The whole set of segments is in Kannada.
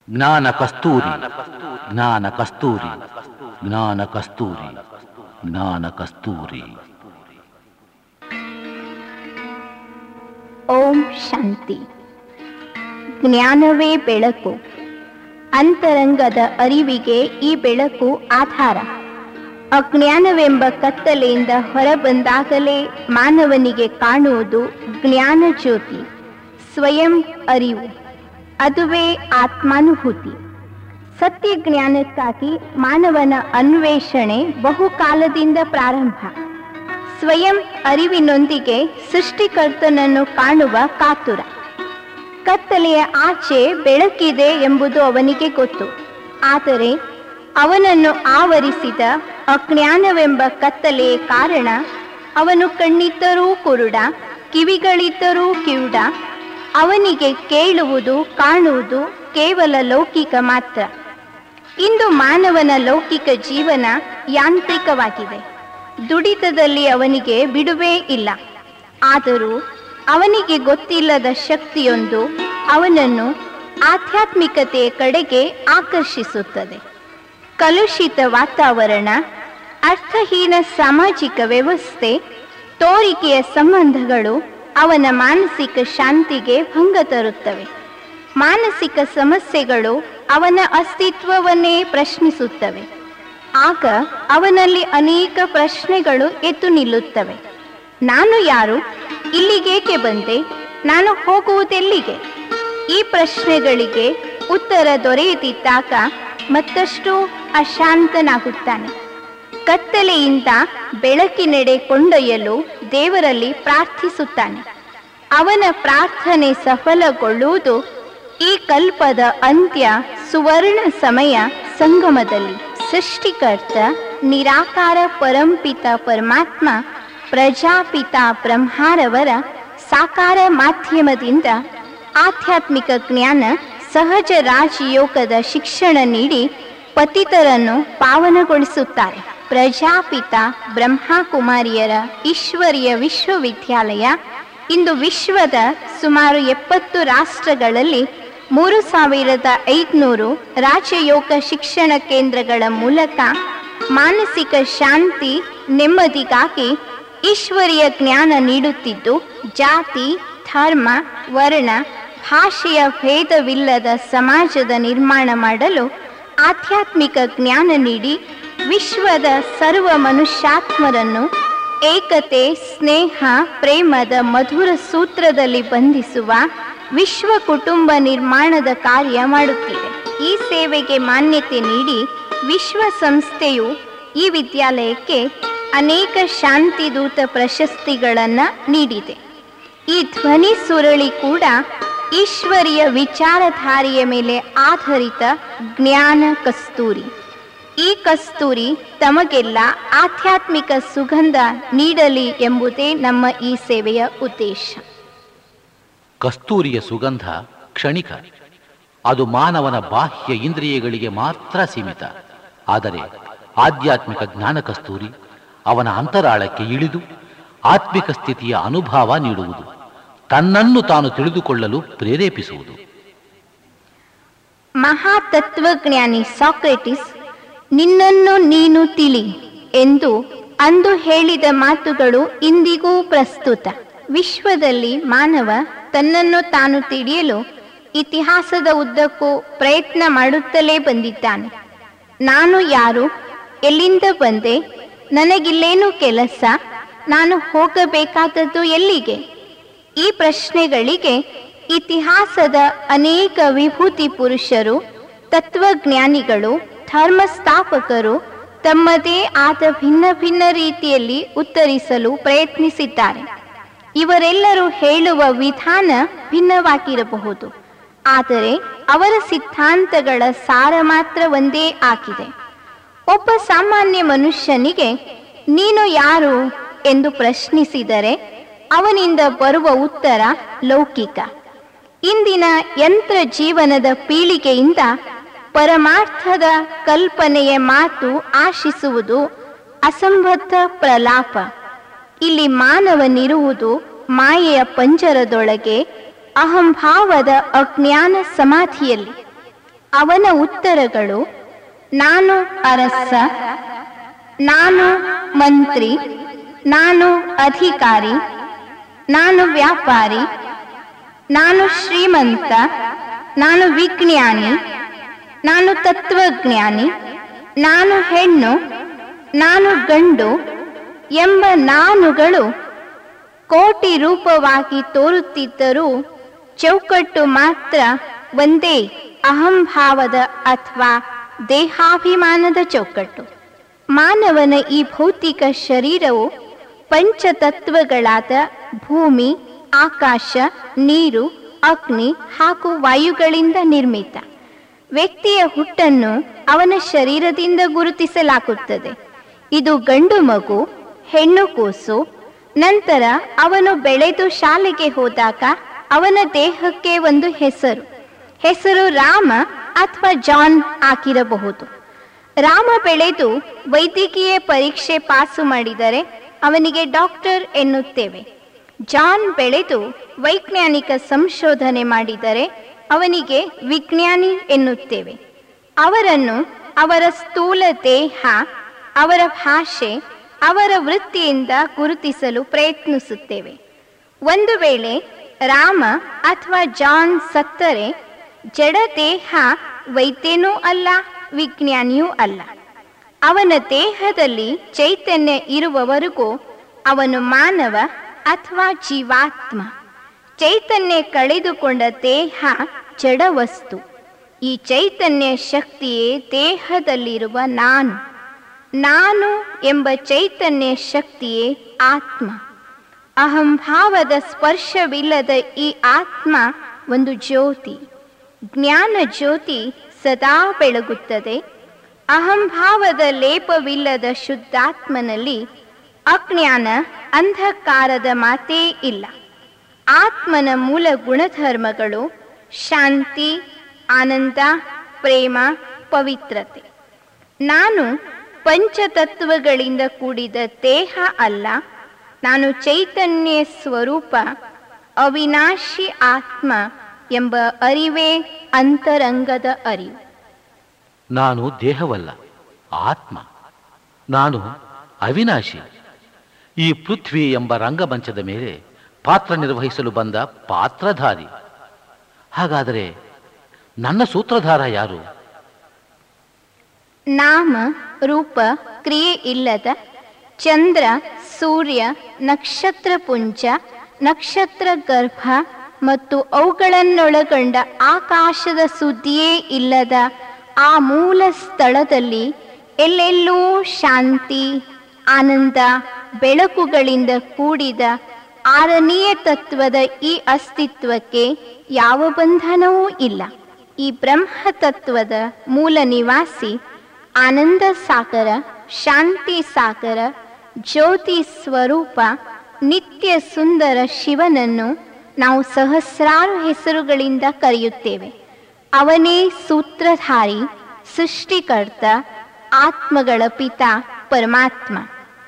ಜ್ಞಾನ ಕಸ್ತೂರಿ ಜ್ಞಾನ ಕಸ್ತೂರಿ ಜ್ಞಾನ ಕಸ್ತೂರಿ ಜ್ಞಾನ ಕಸ್ತೂರಿ ಓಂ ಶಾಂತಿ ಜ್ಞಾನವೇ ಬೆಳಕು ಅಂತರಂಗದ ಅರಿವಿಗೆ ಈ ಬೆಳಕು ಆಧಾರ ಅಜ್ಞಾನವೆಂಬ ಕತ್ತಲೆಯಿಂದ ಹೊರಬಂದಾಗಲೇ ಮಾನವನಿಗೆ ಕಾಣುವುದು ಜ್ಞಾನ ಜ್ಯೋತಿ ಸ್ವಯಂ ಅರಿವು ಅದುವೇ ಆತ್ಮಾನುಭೂತಿ ಸತ್ಯ ಜ್ಞಾನಕ್ಕಾಗಿ ಮಾನವನ ಅನ್ವೇಷಣೆ ಬಹುಕಾಲದಿಂದ ಪ್ರಾರಂಭ ಸ್ವಯಂ ಅರಿವಿನೊಂದಿಗೆ ಸೃಷ್ಟಿಕರ್ತನನ್ನು ಕಾಣುವ ಕಾತುರ ಕತ್ತಲೆಯ ಆಚೆ ಬೆಳಕಿದೆ ಎಂಬುದು ಅವನಿಗೆ ಗೊತ್ತು ಆದರೆ ಅವನನ್ನು ಆವರಿಸಿದ ಅಜ್ಞಾನವೆಂಬ ಕತ್ತಲೆಯ ಕಾರಣ ಅವನು ಕಣ್ಣಿದ್ದರೂ ಕುರುಡ ಕಿವಿಗಳಿದ್ದರೂ ಕಿವುಡ ಅವನಿಗೆ ಕೇಳುವುದು ಕಾಣುವುದು ಕೇವಲ ಲೌಕಿಕ ಮಾತ್ರ ಇಂದು ಮಾನವನ ಲೌಕಿಕ ಜೀವನ ಯಾಂತ್ರಿಕವಾಗಿದೆ ದುಡಿತದಲ್ಲಿ ಅವನಿಗೆ ಬಿಡುವೇ ಇಲ್ಲ ಆದರೂ ಅವನಿಗೆ ಗೊತ್ತಿಲ್ಲದ ಶಕ್ತಿಯೊಂದು ಅವನನ್ನು ಆಧ್ಯಾತ್ಮಿಕತೆಯ ಕಡೆಗೆ ಆಕರ್ಷಿಸುತ್ತದೆ ಕಲುಷಿತ ವಾತಾವರಣ ಅರ್ಥಹೀನ ಸಾಮಾಜಿಕ ವ್ಯವಸ್ಥೆ ತೋರಿಕೆಯ ಸಂಬಂಧಗಳು ಅವನ ಮಾನಸಿಕ ಶಾಂತಿಗೆ ಭಂಗ ತರುತ್ತವೆ ಮಾನಸಿಕ ಸಮಸ್ಯೆಗಳು ಅವನ ಅಸ್ತಿತ್ವವನ್ನೇ ಪ್ರಶ್ನಿಸುತ್ತವೆ ಆಗ ಅವನಲ್ಲಿ ಅನೇಕ ಪ್ರಶ್ನೆಗಳು ಎದ್ದು ನಿಲ್ಲುತ್ತವೆ ನಾನು ಯಾರು ಇಲ್ಲಿಗೇಕೆ ಬಂದೆ ನಾನು ಹೋಗುವುದೆಲ್ಲಿಗೆ ಈ ಪ್ರಶ್ನೆಗಳಿಗೆ ಉತ್ತರ ದೊರೆಯದಿದ್ದಾಗ ಮತ್ತಷ್ಟು ಅಶಾಂತನಾಗುತ್ತಾನೆ ಕತ್ತಲೆಯಿಂದ ಬೆಳಕಿನೆಡೆ ಕೊಂಡೊಯ್ಯಲು ದೇವರಲ್ಲಿ ಪ್ರಾರ್ಥಿಸುತ್ತಾನೆ ಅವನ ಪ್ರಾರ್ಥನೆ ಸಫಲಗೊಳ್ಳುವುದು ಈ ಕಲ್ಪದ ಅಂತ್ಯ ಸುವರ್ಣ ಸಮಯ ಸಂಗಮದಲ್ಲಿ ಸೃಷ್ಟಿಕರ್ತ ನಿರಾಕಾರ ಪರಂಪಿತ ಪರಮಾತ್ಮ ಪ್ರಜಾಪಿತ ಬ್ರಹ್ಮಾರವರ ಸಾಕಾರ ಮಾಧ್ಯಮದಿಂದ ಆಧ್ಯಾತ್ಮಿಕ ಜ್ಞಾನ ಸಹಜ ರಾಜಯೋಗದ ಶಿಕ್ಷಣ ನೀಡಿ ಪತಿತರನ್ನು ಪಾವನಗೊಳಿಸುತ್ತಾರೆ ಪ್ರಜಾಪಿತ ಬ್ರಹ್ಮಕುಮಾರಿಯರ ಈಶ್ವರೀಯ ವಿಶ್ವವಿದ್ಯಾಲಯ ಇಂದು ವಿಶ್ವದ ಸುಮಾರು ಎಪ್ಪತ್ತು ರಾಷ್ಟ್ರಗಳಲ್ಲಿ ಮೂರು ಸಾವಿರದ ಐದುನೂರು ರಾಜಯೋಗ ಶಿಕ್ಷಣ ಕೇಂದ್ರಗಳ ಮೂಲಕ ಮಾನಸಿಕ ಶಾಂತಿ ನೆಮ್ಮದಿಗಾಗಿ ಈಶ್ವರೀಯ ಜ್ಞಾನ ನೀಡುತ್ತಿದ್ದು ಜಾತಿ ಧರ್ಮ ವರ್ಣ ಭಾಷೆಯ ಭೇದವಿಲ್ಲದ ಸಮಾಜದ ನಿರ್ಮಾಣ ಮಾಡಲು ಆಧ್ಯಾತ್ಮಿಕ ಜ್ಞಾನ ನೀಡಿ ವಿಶ್ವದ ಸರ್ವ ಮನುಷ್ಯಾತ್ಮರನ್ನು ಏಕತೆ ಸ್ನೇಹ ಪ್ರೇಮದ ಮಧುರ ಸೂತ್ರದಲ್ಲಿ ಬಂಧಿಸುವ ವಿಶ್ವ ಕುಟುಂಬ ನಿರ್ಮಾಣದ ಕಾರ್ಯ ಮಾಡುತ್ತಿದೆ ಈ ಸೇವೆಗೆ ಮಾನ್ಯತೆ ನೀಡಿ ವಿಶ್ವಸಂಸ್ಥೆಯು ಈ ವಿದ್ಯಾಲಯಕ್ಕೆ ಅನೇಕ ಶಾಂತಿದೂತ ಪ್ರಶಸ್ತಿಗಳನ್ನು ನೀಡಿದೆ ಈ ಧ್ವನಿ ಸುರಳಿ ಕೂಡ ಈಶ್ವರಿಯ ವಿಚಾರಧಾರೆಯ ಮೇಲೆ ಆಧಾರಿತ ಜ್ಞಾನ ಕಸ್ತೂರಿ ಈ ಕಸ್ತೂರಿ ತಮಗೆಲ್ಲ ಆಧ್ಯಾತ್ಮಿಕ ಸುಗಂಧ ನೀಡಲಿ ಎಂಬುದೇ ನಮ್ಮ ಈ ಸೇವೆಯ ಉದ್ದೇಶ ಕಸ್ತೂರಿಯ ಸುಗಂಧ ಕ್ಷಣಿಕ ಅದು ಮಾನವನ ಬಾಹ್ಯ ಇಂದ್ರಿಯಗಳಿಗೆ ಮಾತ್ರ ಸೀಮಿತ ಆದರೆ ಆಧ್ಯಾತ್ಮಿಕ ಜ್ಞಾನ ಕಸ್ತೂರಿ ಅವನ ಅಂತರಾಳಕ್ಕೆ ಇಳಿದು ಆತ್ಮಿಕ ಸ್ಥಿತಿಯ ಅನುಭವ ನೀಡುವುದು ತನ್ನನ್ನು ತಾನು ತಿಳಿದುಕೊಳ್ಳಲು ಪ್ರೇರೇಪಿಸುವುದು ಮಹಾತತ್ವಜ್ಞಾನಿ ಸಾಕ್ರೆಟಿಸ್ ನಿನ್ನನ್ನು ನೀನು ತಿಳಿ ಎಂದು ಅಂದು ಹೇಳಿದ ಮಾತುಗಳು ಇಂದಿಗೂ ಪ್ರಸ್ತುತ ವಿಶ್ವದಲ್ಲಿ ಮಾನವ ತನ್ನನ್ನು ತಾನು ತಿಳಿಯಲು ಇತಿಹಾಸದ ಉದ್ದಕ್ಕೂ ಪ್ರಯತ್ನ ಮಾಡುತ್ತಲೇ ಬಂದಿದ್ದಾನೆ ನಾನು ಯಾರು ಎಲ್ಲಿಂದ ಬಂದೆ ನನಗಿಲ್ಲೇನು ಕೆಲಸ ನಾನು ಹೋಗಬೇಕಾದದ್ದು ಎಲ್ಲಿಗೆ ಈ ಪ್ರಶ್ನೆಗಳಿಗೆ ಇತಿಹಾಸದ ಅನೇಕ ವಿಭೂತಿ ಪುರುಷರು ತತ್ವಜ್ಞಾನಿಗಳು ಧರ್ಮಸ್ಥಾಪಕರು ತಮ್ಮದೇ ಆದ ಭಿನ್ನ ಭಿನ್ನ ರೀತಿಯಲ್ಲಿ ಉತ್ತರಿಸಲು ಪ್ರಯತ್ನಿಸಿದ್ದಾರೆ ಇವರೆಲ್ಲರೂ ಹೇಳುವ ವಿಧಾನ ಭಿನ್ನವಾಗಿರಬಹುದು ಆದರೆ ಅವರ ಸಿದ್ಧಾಂತಗಳ ಸಾರ ಮಾತ್ರ ಒಂದೇ ಆಗಿದೆ ಒಬ್ಬ ಸಾಮಾನ್ಯ ಮನುಷ್ಯನಿಗೆ ನೀನು ಯಾರು ಎಂದು ಪ್ರಶ್ನಿಸಿದರೆ ಅವನಿಂದ ಬರುವ ಉತ್ತರ ಲೌಕಿಕ ಇಂದಿನ ಯಂತ್ರ ಜೀವನದ ಪೀಳಿಗೆಯಿಂದ ಪರಮಾರ್ಥದ ಕಲ್ಪನೆಯ ಮಾತು ಆಶಿಸುವುದು ಅಸಂಬದ್ಧ ಪ್ರಲಾಪ ಇಲ್ಲಿ ಮಾನವನಿರುವುದು ಮಾಯೆಯ ಪಂಜರದೊಳಗೆ ಅಹಂಭಾವದ ಅಜ್ಞಾನ ಸಮಾಧಿಯಲ್ಲಿ ಅವನ ಉತ್ತರಗಳು ನಾನು ಅರಸ ನಾನು ಮಂತ್ರಿ ನಾನು ಅಧಿಕಾರಿ ನಾನು ವ್ಯಾಪಾರಿ ನಾನು ಶ್ರೀಮಂತ ನಾನು ವಿಜ್ಞಾನಿ ನಾನು ತತ್ವಜ್ಞಾನಿ ನಾನು ಹೆಣ್ಣು ನಾನು ಗಂಡು ಎಂಬ ನಾನುಗಳು ಕೋಟಿ ರೂಪವಾಗಿ ತೋರುತ್ತಿದ್ದರೂ ಚೌಕಟ್ಟು ಮಾತ್ರ ಒಂದೇ ಅಹಂಭಾವದ ಅಥವಾ ದೇಹಾಭಿಮಾನದ ಚೌಕಟ್ಟು ಮಾನವನ ಈ ಭೌತಿಕ ಶರೀರವು ಪಂಚತತ್ವಗಳಾದ ಭೂಮಿ ಆಕಾಶ ನೀರು ಅಗ್ನಿ ಹಾಗೂ ವಾಯುಗಳಿಂದ ನಿರ್ಮಿತ ವ್ಯಕ್ತಿಯ ಹುಟ್ಟನ್ನು ಅವನ ಶರೀರದಿಂದ ಗುರುತಿಸಲಾಗುತ್ತದೆ ಇದು ಗಂಡು ಮಗು ಹೆಣ್ಣು ಕೂಸು ನಂತರ ಅವನು ಬೆಳೆದು ಶಾಲೆಗೆ ಹೋದಾಗ ಅವನ ದೇಹಕ್ಕೆ ಒಂದು ಹೆಸರು ಹೆಸರು ರಾಮ ಅಥವಾ ಜಾನ್ ಆಗಿರಬಹುದು ರಾಮ ಬೆಳೆದು ವೈದ್ಯಕೀಯ ಪರೀಕ್ಷೆ ಪಾಸು ಮಾಡಿದರೆ ಅವನಿಗೆ ಡಾಕ್ಟರ್ ಎನ್ನುತ್ತೇವೆ ಜಾನ್ ಬೆಳೆದು ವೈಜ್ಞಾನಿಕ ಸಂಶೋಧನೆ ಮಾಡಿದರೆ ಅವನಿಗೆ ವಿಜ್ಞಾನಿ ಎನ್ನುತ್ತೇವೆ ಅವರನ್ನು ಅವರ ಸ್ಥೂಲ ದೇಹ ಅವರ ಭಾಷೆ ಅವರ ವೃತ್ತಿಯಿಂದ ಗುರುತಿಸಲು ಪ್ರಯತ್ನಿಸುತ್ತೇವೆ ಒಂದು ವೇಳೆ ರಾಮ ಅಥವಾ ಜಾನ್ ಸತ್ತರೆ ಜಡ ದೇಹ ವೈದ್ಯನೂ ಅಲ್ಲ ವಿಜ್ಞಾನಿಯೂ ಅಲ್ಲ ಅವನ ದೇಹದಲ್ಲಿ ಚೈತನ್ಯ ಇರುವವರೆಗೂ ಅವನು ಮಾನವ ಅಥವಾ ಜೀವಾತ್ಮ ಚೈತನ್ಯ ಕಳೆದುಕೊಂಡ ದೇಹ ಜಡ ವಸ್ತು ಈ ಚೈತನ್ಯ ಶಕ್ತಿಯೇ ದೇಹದಲ್ಲಿರುವ ನಾನು ನಾನು ಎಂಬ ಚೈತನ್ಯ ಶಕ್ತಿಯೇ ಆತ್ಮ ಅಹಂಭಾವದ ಸ್ಪರ್ಶವಿಲ್ಲದ ಈ ಆತ್ಮ ಒಂದು ಜ್ಯೋತಿ ಜ್ಞಾನ ಜ್ಯೋತಿ ಸದಾ ಬೆಳಗುತ್ತದೆ ಅಹಂಭಾವದ ಲೇಪವಿಲ್ಲದ ಶುದ್ಧಾತ್ಮನಲ್ಲಿ ಅಜ್ಞಾನ ಅಂಧಕಾರದ ಮಾತೇ ಇಲ್ಲ ಆತ್ಮನ ಮೂಲ ಗುಣಧರ್ಮಗಳು ಶಾಂತಿ ಆನಂದ ಪ್ರೇಮ ಪವಿತ್ರತೆ ನಾನು ಪಂಚತತ್ವಗಳಿಂದ ಕೂಡಿದ ದೇಹ ಅಲ್ಲ ನಾನು ಚೈತನ್ಯ ಸ್ವರೂಪ ಅವಿನಾಶಿ ಆತ್ಮ ಎಂಬ ಅರಿವೇ ಅಂತರಂಗದ ಅರಿವು ನಾನು ದೇಹವಲ್ಲ ಆತ್ಮ ನಾನು ಅವಿನಾಶಿ ಈ ಪೃಥ್ವಿ ಎಂಬ ರಂಗಮಂಚದ ಮೇಲೆ ಪಾತ್ರ ನಿರ್ವಹಿಸಲು ಬಂದ ಪಾತ್ರಧಾರಿ ಹಾಗಾದರೆ ನನ್ನ ಸೂತ್ರಧಾರ ಯಾರು ನಾಮ ರೂಪ ಕ್ರಿಯೆ ಇಲ್ಲದ ಚಂದ್ರ ಸೂರ್ಯ ನಕ್ಷತ್ರ ಪುಂಜ ನಕ್ಷತ್ರ ಗರ್ಭ ಮತ್ತು ಅವುಗಳನ್ನೊಳಗೊಂಡ ಆಕಾಶದ ಸುದ್ದಿಯೇ ಇಲ್ಲದ ಆ ಮೂಲ ಸ್ಥಳದಲ್ಲಿ ಎಲ್ಲೆಲ್ಲೂ ಶಾಂತಿ ಆನಂದ ಬೆಳಕುಗಳಿಂದ ಕೂಡಿದ ಆರನೆಯ ತತ್ವದ ಈ ಅಸ್ತಿತ್ವಕ್ಕೆ ಯಾವ ಬಂಧನವೂ ಇಲ್ಲ ಈ ಬ್ರಹ್ಮ ತತ್ವದ ಮೂಲ ನಿವಾಸಿ ಆನಂದ ಸಾಗರ ಶಾಂತಿ ಸಾಗರ ಜ್ಯೋತಿ ಸ್ವರೂಪ ನಿತ್ಯ ಸುಂದರ ಶಿವನನ್ನು ನಾವು ಸಹಸ್ರಾರು ಹೆಸರುಗಳಿಂದ ಕರೆಯುತ್ತೇವೆ ಅವನೇ ಸೂತ್ರಧಾರಿ ಸೃಷ್ಟಿಕರ್ತ ಆತ್ಮಗಳ ಪಿತ ಪರಮಾತ್ಮ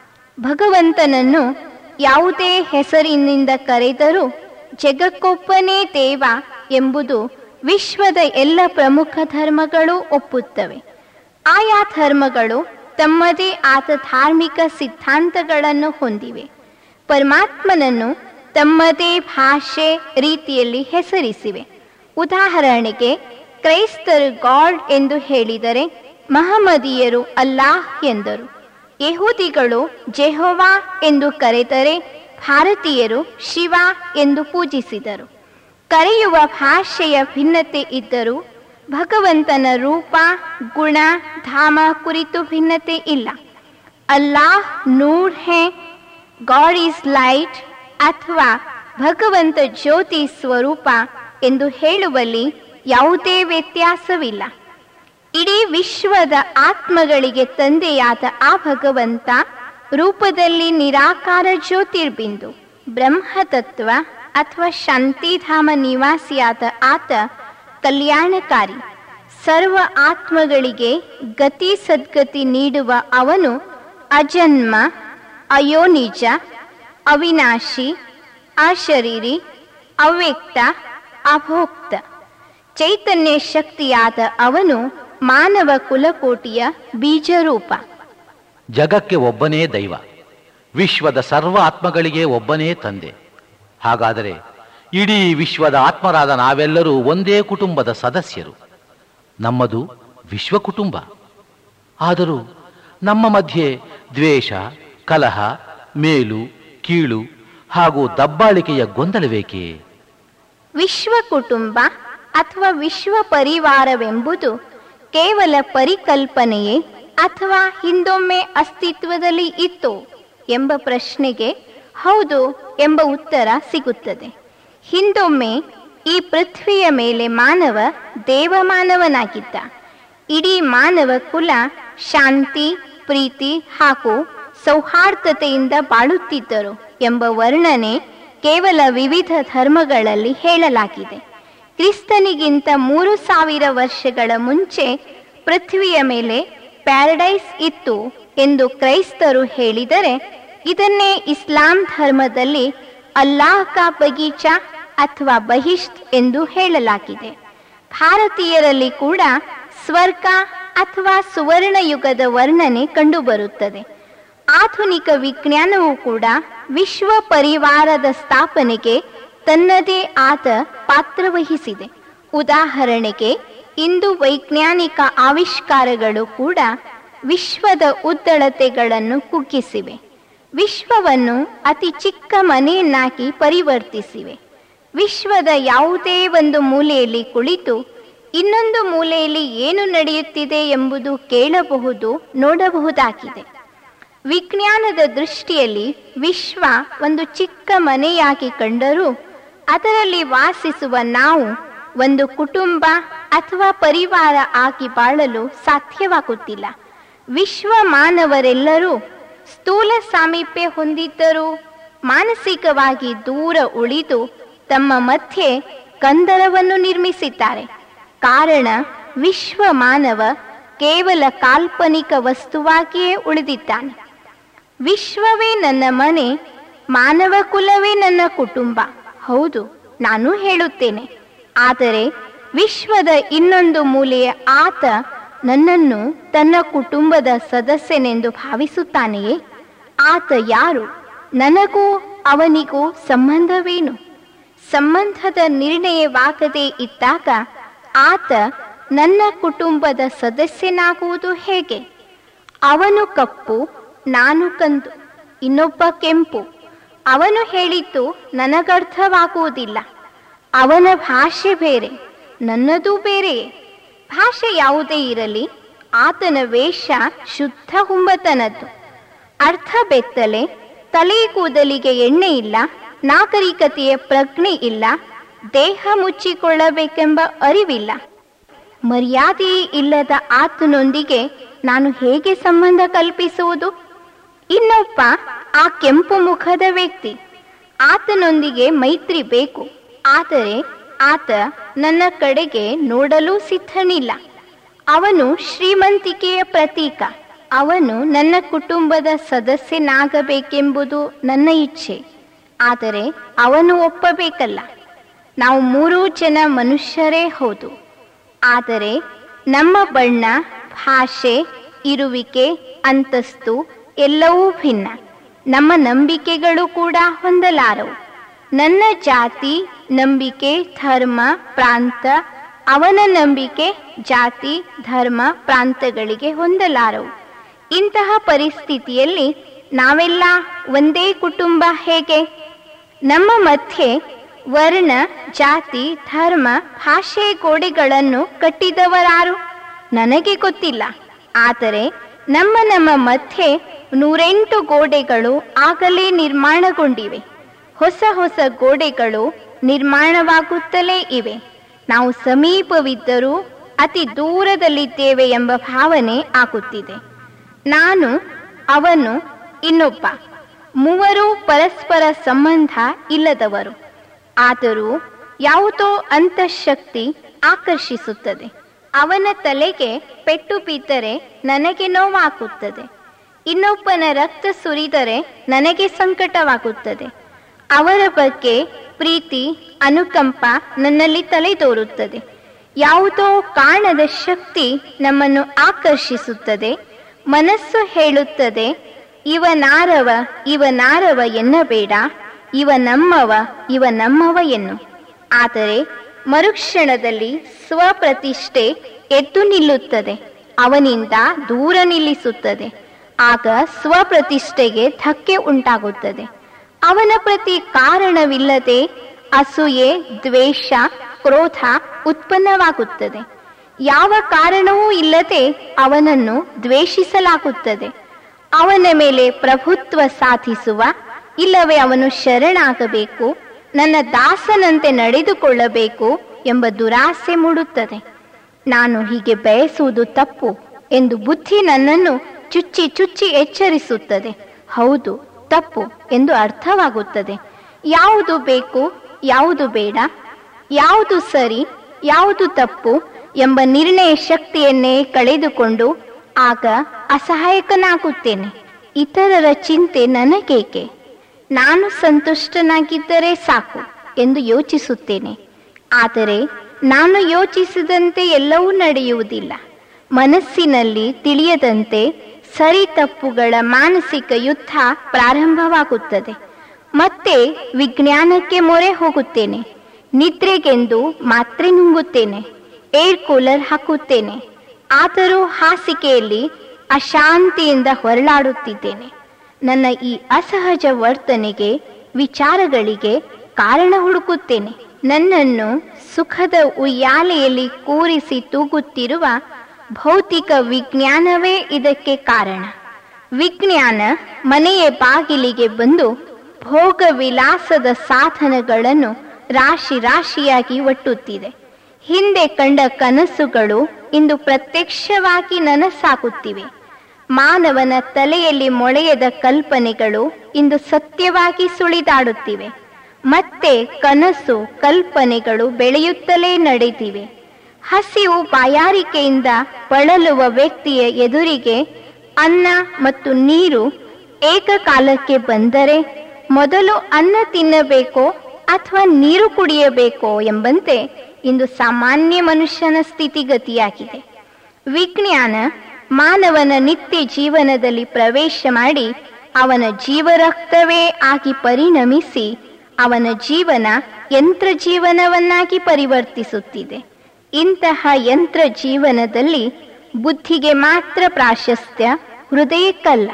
ಭಗವಂತನನ್ನು ಯಾವುದೇ ಹೆಸರಿನಿಂದ ಕರೆದರೂ ಜಗಕ್ಕೊಬ್ಬನೇ ದೇವ ಎಂಬುದು ವಿಶ್ವದ ಎಲ್ಲ ಪ್ರಮುಖ ಧರ್ಮಗಳು ಒಪ್ಪುತ್ತವೆ ಆಯಾ ಧರ್ಮಗಳು ತಮ್ಮದೇ ಆದ ಧಾರ್ಮಿಕ ಸಿದ್ಧಾಂತಗಳನ್ನು ಹೊಂದಿವೆ ಪರಮಾತ್ಮನನ್ನು ತಮ್ಮದೇ ಭಾಷೆ ರೀತಿಯಲ್ಲಿ ಹೆಸರಿಸಿವೆ ಉದಾಹರಣೆಗೆ ಕ್ರೈಸ್ತರು ಗಾಡ್ ಎಂದು ಹೇಳಿದರೆ ಮಹಮ್ಮದೀಯರು ಅಲ್ಲಾಹ್ ಎಂದರು ಯಹೂದಿಗಳು ಜೆಹೋವಾ ಎಂದು ಕರೆದರೆ ಭಾರತೀಯರು ಶಿವ ಎಂದು ಪೂಜಿಸಿದರು ಕರೆಯುವ ಭಾಷೆಯ ಭಿನ್ನತೆ ಇದ್ದರೂ ಭಗವಂತನ ರೂಪ ಗುಣ ಧಾಮ ಕುರಿತು ಭಿನ್ನತೆ ಇಲ್ಲ ಅಲ್ಲಾಹ್ ನೂರ್ ಹೇ ಗಾಡ್ ಈಸ್ ಲೈಟ್ ಅಥವಾ ಭಗವಂತ ಜ್ಯೋತಿ ಸ್ವರೂಪ ಎಂದು ಹೇಳುವಲ್ಲಿ ಯಾವುದೇ ವ್ಯತ್ಯಾಸವಿಲ್ಲ ಇಡೀ ವಿಶ್ವದ ಆತ್ಮಗಳಿಗೆ ತಂದೆಯಾದ ಆ ಭಗವಂತ ರೂಪದಲ್ಲಿ ನಿರಾಕಾರ ಜ್ಯೋತಿರ್ಬಿಂದು ಬ್ರಹ್ಮತತ್ವ ಅಥವಾ ಶಾಂತಿಧಾಮ ನಿವಾಸಿಯಾದ ಆತ ಕಲ್ಯಾಣಕಾರಿ ಸರ್ವ ಆತ್ಮಗಳಿಗೆ ಗತಿ ಸದ್ಗತಿ ನೀಡುವ ಅವನು ಅಜನ್ಮ ಅಯೋನಿಜ ಅವಿನಾಶಿ ಅಶರೀರಿ ಅವ್ಯಕ್ತ ಅಭೋಕ್ತ ಚೈತನ್ಯ ಶಕ್ತಿಯಾದ ಅವನು ಮಾನವ ಕುಲಕೋಟಿಯ ಬೀಜರೂಪ ಜಗಕ್ಕೆ ಒಬ್ಬನೇ ದೈವ ವಿಶ್ವದ ಸರ್ವ ಆತ್ಮಗಳಿಗೆ ಒಬ್ಬನೇ ತಂದೆ ಹಾಗಾದರೆ ಇಡೀ ವಿಶ್ವದ ಆತ್ಮರಾದ ನಾವೆಲ್ಲರೂ ಒಂದೇ ಕುಟುಂಬದ ಸದಸ್ಯರು ನಮ್ಮದು ವಿಶ್ವ ಕುಟುಂಬ ಆದರೂ ನಮ್ಮ ಮಧ್ಯೆ ದ್ವೇಷ ಕಲಹ ಮೇಲು ಕೀಳು ಹಾಗೂ ದಬ್ಬಾಳಿಕೆಯ ಗೊಂದಲವೇಕೆ ವಿಶ್ವ ಕುಟುಂಬ ಅಥವಾ ವಿಶ್ವ ಪರಿವಾರವೆಂಬುದು ಕೇವಲ ಪರಿಕಲ್ಪನೆಯೇ ಅಥವಾ ಹಿಂದೊಮ್ಮೆ ಅಸ್ತಿತ್ವದಲ್ಲಿ ಇತ್ತು ಎಂಬ ಪ್ರಶ್ನೆಗೆ ಹೌದು ಎಂಬ ಉತ್ತರ ಸಿಗುತ್ತದೆ ಹಿಂದೊಮ್ಮೆ ಈ ಪೃಥ್ವಿಯ ಮೇಲೆ ಮಾನವ ದೇವಮಾನವನಾಗಿದ್ದ ಇಡೀ ಮಾನವ ಕುಲ ಶಾಂತಿ ಪ್ರೀತಿ ಹಾಗೂ ಸೌಹಾರ್ದತೆಯಿಂದ ಬಾಳುತ್ತಿದ್ದರು ಎಂಬ ವರ್ಣನೆ ಕೇವಲ ವಿವಿಧ ಧರ್ಮಗಳಲ್ಲಿ ಹೇಳಲಾಗಿದೆ ಕ್ರಿಸ್ತನಿಗಿಂತ ಮೂರು ಸಾವಿರ ವರ್ಷಗಳ ಮುಂಚೆ ಪೃಥ್ವಿಯ ಮೇಲೆ ಪ್ಯಾರಡೈಸ್ ಇತ್ತು ಎಂದು ಕ್ರೈಸ್ತರು ಹೇಳಿದರೆ ಇದನ್ನೇ ಇಸ್ಲಾಂ ಧರ್ಮದಲ್ಲಿ ಅಲ್ಲಾಹ್ ಕಾ ಬಗೀಚಾ ಅಥವಾ ಬಹಿಷ್ತ್ ಎಂದು ಹೇಳಲಾಗಿದೆ ಭಾರತೀಯರಲ್ಲಿ ಕೂಡ ಸ್ವರ್ಗ ಅಥವಾ ಸುವರ್ಣ ಯುಗದ ವರ್ಣನೆ ಕಂಡುಬರುತ್ತದೆ ಆಧುನಿಕ ವಿಜ್ಞಾನವು ಕೂಡ ವಿಶ್ವ ಪರಿವಾರದ ಸ್ಥಾಪನೆಗೆ ತನ್ನದೇ ಆದ ಪಾತ್ರವಹಿಸಿದೆ ಉದಾಹರಣೆಗೆ ಇಂದು ವೈಜ್ಞಾನಿಕ ಆವಿಷ್ಕಾರಗಳು ಕೂಡ ವಿಶ್ವದ ಉದ್ದಳತೆಗಳನ್ನು ಕುಗ್ಗಿಸಿವೆ ವಿಶ್ವವನ್ನು ಅತಿ ಚಿಕ್ಕ ಮನೆಯನ್ನಾಗಿ ಪರಿವರ್ತಿಸಿವೆ ವಿಶ್ವದ ಯಾವುದೇ ಒಂದು ಮೂಲೆಯಲ್ಲಿ ಕುಳಿತು ಇನ್ನೊಂದು ಮೂಲೆಯಲ್ಲಿ ಏನು ನಡೆಯುತ್ತಿದೆ ಎಂಬುದು ಕೇಳಬಹುದು ನೋಡಬಹುದಾಗಿದೆ ವಿಜ್ಞಾನದ ದೃಷ್ಟಿಯಲ್ಲಿ ವಿಶ್ವ ಒಂದು ಚಿಕ್ಕ ಮನೆಯಾಗಿ ಕಂಡರೂ ಅದರಲ್ಲಿ ವಾಸಿಸುವ ನಾವು ಒಂದು ಕುಟುಂಬ ಅಥವಾ ಪರಿವಾರ ಆಗಿ ಬಾಳಲು ಸಾಧ್ಯವಾಗುತ್ತಿಲ್ಲ ವಿಶ್ವ ಮಾನವರೆಲ್ಲರೂ ಸ್ಥೂಲ ಸಾಮೀಪ್ಯ ಹೊಂದಿದ್ದರೂ ಮಾನಸಿಕವಾಗಿ ದೂರ ಉಳಿದು ತಮ್ಮ ಮಧ್ಯೆ ಕಂದರವನ್ನು ನಿರ್ಮಿಸಿದ್ದಾರೆ ಕಾರಣ ವಿಶ್ವ ಮಾನವ ಕೇವಲ ಕಾಲ್ಪನಿಕ ವಸ್ತುವಾಗಿಯೇ ಉಳಿದಿದ್ದಾನೆ ವಿಶ್ವವೇ ನನ್ನ ಮನೆ ಮಾನವ ಕುಲವೇ ನನ್ನ ಕುಟುಂಬ ಹೌದು ನಾನು ಹೇಳುತ್ತೇನೆ ಆದರೆ ವಿಶ್ವದ ಇನ್ನೊಂದು ಮೂಲೆಯ ಆತ ನನ್ನನ್ನು ತನ್ನ ಕುಟುಂಬದ ಸದಸ್ಯನೆಂದು ಭಾವಿಸುತ್ತಾನೆಯೇ ಆತ ಯಾರು ನನಗೂ ಅವನಿಗೂ ಸಂಬಂಧವೇನು ಸಂಬಂಧದ ನಿರ್ಣಯವಾಗದೇ ಇದ್ದಾಗ ಆತ ನನ್ನ ಕುಟುಂಬದ ಸದಸ್ಯನಾಗುವುದು ಹೇಗೆ ಅವನು ಕಪ್ಪು ನಾನು ಕಂದು ಇನ್ನೊಬ್ಬ ಕೆಂಪು ಅವನು ಹೇಳಿದ್ದು ನನಗರ್ಥವಾಗುವುದಿಲ್ಲ ಅವನ ಭಾಷೆ ಬೇರೆ ನನ್ನದು ಬೇರೆಯೇ ಭಾಷೆ ಯಾವುದೇ ಇರಲಿ ಆತನ ವೇಷ ಶುದ್ಧ ಹುಂಬತನದ್ದು ಅರ್ಥ ಬೆತ್ತಲೆ ತಲೆ ಕೂದಲಿಗೆ ಎಣ್ಣೆ ಇಲ್ಲ ನಾಗರಿಕತೆಯ ಪ್ರಜ್ಞೆ ಇಲ್ಲ ದೇಹ ಮುಚ್ಚಿಕೊಳ್ಳಬೇಕೆಂಬ ಅರಿವಿಲ್ಲ ಮರ್ಯಾದೆಯೇ ಇಲ್ಲದ ಆತನೊಂದಿಗೆ ನಾನು ಹೇಗೆ ಸಂಬಂಧ ಕಲ್ಪಿಸುವುದು ಇನ್ನೊಬ್ಬ ಆ ಕೆಂಪು ಮುಖದ ವ್ಯಕ್ತಿ ಆತನೊಂದಿಗೆ ಮೈತ್ರಿ ಬೇಕು ಆದರೆ ಆತ ನನ್ನ ಕಡೆಗೆ ನೋಡಲು ಸಿದ್ಧನಿಲ್ಲ ಅವನು ಶ್ರೀಮಂತಿಕೆಯ ಪ್ರತೀಕ ಅವನು ನನ್ನ ಕುಟುಂಬದ ಸದಸ್ಯನಾಗಬೇಕೆಂಬುದು ನನ್ನ ಇಚ್ಛೆ ಆದರೆ ಅವನು ಒಪ್ಪಬೇಕಲ್ಲ ನಾವು ಮೂರೂ ಜನ ಮನುಷ್ಯರೇ ಹೌದು ಆದರೆ ನಮ್ಮ ಬಣ್ಣ ಭಾಷೆ ಇರುವಿಕೆ ಅಂತಸ್ತು ಎಲ್ಲವೂ ಭಿನ್ನ ನಮ್ಮ ನಂಬಿಕೆಗಳು ಕೂಡ ಹೊಂದಲಾರವು ನನ್ನ ಜಾತಿ ನಂಬಿಕೆ ಧರ್ಮ ಪ್ರಾಂತ ಅವನ ನಂಬಿಕೆ ಜಾತಿ ಧರ್ಮ ಪ್ರಾಂತಗಳಿಗೆ ಹೊಂದಲಾರವು ಇಂತಹ ಪರಿಸ್ಥಿತಿಯಲ್ಲಿ ನಾವೆಲ್ಲ ಒಂದೇ ಕುಟುಂಬ ಹೇಗೆ ನಮ್ಮ ಮಧ್ಯೆ ವರ್ಣ ಜಾತಿ ಧರ್ಮ ಭಾಷೆ ಗೋಡೆಗಳನ್ನು ಕಟ್ಟಿದವರಾರು ನನಗೆ ಗೊತ್ತಿಲ್ಲ ಆದರೆ ನಮ್ಮ ನಮ್ಮ ಮಧ್ಯೆ ನೂರೆಂಟು ಗೋಡೆಗಳು ಆಗಲೇ ನಿರ್ಮಾಣಗೊಂಡಿವೆ ಹೊಸ ಹೊಸ ಗೋಡೆಗಳು ನಿರ್ಮಾಣವಾಗುತ್ತಲೇ ಇವೆ ನಾವು ಸಮೀಪವಿದ್ದರೂ ಅತಿ ದೂರದಲ್ಲಿದ್ದೇವೆ ಎಂಬ ಭಾವನೆ ಆಗುತ್ತಿದೆ ನಾನು ಅವನು ಇನ್ನೊಬ್ಬ ಮೂವರು ಪರಸ್ಪರ ಸಂಬಂಧ ಇಲ್ಲದವರು ಆದರೂ ಯಾವುದೋ ಅಂತಃಶಕ್ತಿ ಆಕರ್ಷಿಸುತ್ತದೆ ಅವನ ತಲೆಗೆ ಪೆಟ್ಟು ಬಿದ್ದರೆ ನನಗೆ ನೋವಾಗುತ್ತದೆ ಇನ್ನೊಬ್ಬನ ರಕ್ತ ಸುರಿದರೆ ನನಗೆ ಸಂಕಟವಾಗುತ್ತದೆ ಅವರ ಬಗ್ಗೆ ಪ್ರೀತಿ ಅನುಕಂಪ ನನ್ನಲ್ಲಿ ತಲೆದೋರುತ್ತದೆ ಯಾವುದೋ ಕಾಣದ ಶಕ್ತಿ ನಮ್ಮನ್ನು ಆಕರ್ಷಿಸುತ್ತದೆ ಮನಸ್ಸು ಹೇಳುತ್ತದೆ ಇವನಾರವ ಇವನಾರವ ಎನ್ನಬೇಡ ಇವ ನಮ್ಮವ ಇವ ನಮ್ಮವ ಎನ್ನು ಆದರೆ ಮರುಕ್ಷಣದಲ್ಲಿ ಸ್ವಪ್ರತಿಷ್ಠೆ ಎದ್ದು ನಿಲ್ಲುತ್ತದೆ ಅವನಿಂದ ದೂರ ನಿಲ್ಲಿಸುತ್ತದೆ ಆಗ ಸ್ವಪ್ರತಿಷ್ಠೆಗೆ ಧಕ್ಕೆ ಉಂಟಾಗುತ್ತದೆ ಅವನ ಪ್ರತಿ ಕಾರಣವಿಲ್ಲದೆ ಅಸೂಯೆ ದ್ವೇಷ ಕ್ರೋಧ ಉತ್ಪನ್ನವಾಗುತ್ತದೆ ಯಾವ ಕಾರಣವೂ ಇಲ್ಲದೆ ಅವನನ್ನು ದ್ವೇಷಿಸಲಾಗುತ್ತದೆ ಅವನ ಮೇಲೆ ಪ್ರಭುತ್ವ ಸಾಧಿಸುವ ಇಲ್ಲವೇ ಅವನು ಶರಣಾಗಬೇಕು ನನ್ನ ದಾಸನಂತೆ ನಡೆದುಕೊಳ್ಳಬೇಕು ಎಂಬ ದುರಾಸೆ ಮೂಡುತ್ತದೆ ನಾನು ಹೀಗೆ ಬಯಸುವುದು ತಪ್ಪು ಎಂದು ಬುದ್ಧಿ ನನ್ನನ್ನು ಚುಚ್ಚಿ ಚುಚ್ಚಿ ಎಚ್ಚರಿಸುತ್ತದೆ ಹೌದು ತಪ್ಪು ಎಂದು ಅರ್ಥವಾಗುತ್ತದೆ ಯಾವುದು ಬೇಕು ಯಾವುದು ಬೇಡ ಯಾವುದು ಸರಿ ಯಾವುದು ತಪ್ಪು ಎಂಬ ನಿರ್ಣಯ ಶಕ್ತಿಯನ್ನೇ ಕಳೆದುಕೊಂಡು ಆಗ ಅಸಹಾಯಕನಾಗುತ್ತೇನೆ ಇತರರ ಚಿಂತೆ ನನಗೇಕೆ ನಾನು ಸಂತುಷ್ಟನಾಗಿದ್ದರೆ ಸಾಕು ಎಂದು ಯೋಚಿಸುತ್ತೇನೆ ಆದರೆ ನಾನು ಯೋಚಿಸಿದಂತೆ ಎಲ್ಲವೂ ನಡೆಯುವುದಿಲ್ಲ ಮನಸ್ಸಿನಲ್ಲಿ ತಿಳಿಯದಂತೆ ಸರಿ ತಪ್ಪುಗಳ ಮಾನಸಿಕ ಯುದ್ಧ ಪ್ರಾರಂಭವಾಗುತ್ತದೆ ಮತ್ತೆ ವಿಜ್ಞಾನಕ್ಕೆ ಮೊರೆ ಹೋಗುತ್ತೇನೆ ನಿದ್ರೆಗೆಂದು ಮಾತ್ರೆ ನುಂಗುತ್ತೇನೆ ಏರ್ ಕೂಲರ್ ಹಾಕುತ್ತೇನೆ ಆದರೂ ಹಾಸಿಗೆಯಲ್ಲಿ ಅಶಾಂತಿಯಿಂದ ಹೊರಳಾಡುತ್ತಿದ್ದೇನೆ ನನ್ನ ಈ ಅಸಹಜ ವರ್ತನೆಗೆ ವಿಚಾರಗಳಿಗೆ ಕಾರಣ ಹುಡುಕುತ್ತೇನೆ ನನ್ನನ್ನು ಸುಖದ ಉಯ್ಯಾಲೆಯಲ್ಲಿ ಕೂರಿಸಿ ತೂಗುತ್ತಿರುವ ಭೌತಿಕ ವಿಜ್ಞಾನವೇ ಇದಕ್ಕೆ ಕಾರಣ ವಿಜ್ಞಾನ ಮನೆಯ ಬಾಗಿಲಿಗೆ ಬಂದು ಭೋಗ ವಿಲಾಸದ ಸಾಧನಗಳನ್ನು ರಾಶಿ ರಾಶಿಯಾಗಿ ಒಟ್ಟುತ್ತಿದೆ ಹಿಂದೆ ಕಂಡ ಕನಸುಗಳು ಇಂದು ಪ್ರತ್ಯಕ್ಷವಾಗಿ ನನಸಾಗುತ್ತಿವೆ ಮಾನವನ ತಲೆಯಲ್ಲಿ ಮೊಳೆಯದ ಕಲ್ಪನೆಗಳು ಇಂದು ಸತ್ಯವಾಗಿ ಸುಳಿದಾಡುತ್ತಿವೆ ಮತ್ತೆ ಕನಸು ಕಲ್ಪನೆಗಳು ಬೆಳೆಯುತ್ತಲೇ ನಡೆದಿವೆ ಹಸಿವು ಬಾಯಾರಿಕೆಯಿಂದ ಬಳಲುವ ವ್ಯಕ್ತಿಯ ಎದುರಿಗೆ ಅನ್ನ ಮತ್ತು ನೀರು ಏಕಕಾಲಕ್ಕೆ ಬಂದರೆ ಮೊದಲು ಅನ್ನ ತಿನ್ನಬೇಕೋ ಅಥವಾ ನೀರು ಕುಡಿಯಬೇಕೋ ಎಂಬಂತೆ ಇಂದು ಸಾಮಾನ್ಯ ಮನುಷ್ಯನ ಸ್ಥಿತಿಗತಿಯಾಗಿದೆ ವಿಜ್ಞಾನ ಮಾನವನ ನಿತ್ಯ ಜೀವನದಲ್ಲಿ ಪ್ರವೇಶ ಮಾಡಿ ಅವನ ಜೀವರಕ್ತವೇ ಆಗಿ ಪರಿಣಮಿಸಿ ಅವನ ಜೀವನ ಯಂತ್ರ ಜೀವನವನ್ನಾಗಿ ಪರಿವರ್ತಿಸುತ್ತಿದೆ ಇಂತಹ ಯಂತ್ರ ಜೀವನದಲ್ಲಿ ಬುದ್ಧಿಗೆ ಮಾತ್ರ ಪ್ರಾಶಸ್ತ್ಯ ಹೃದಯಕ್ಕಲ್ಲ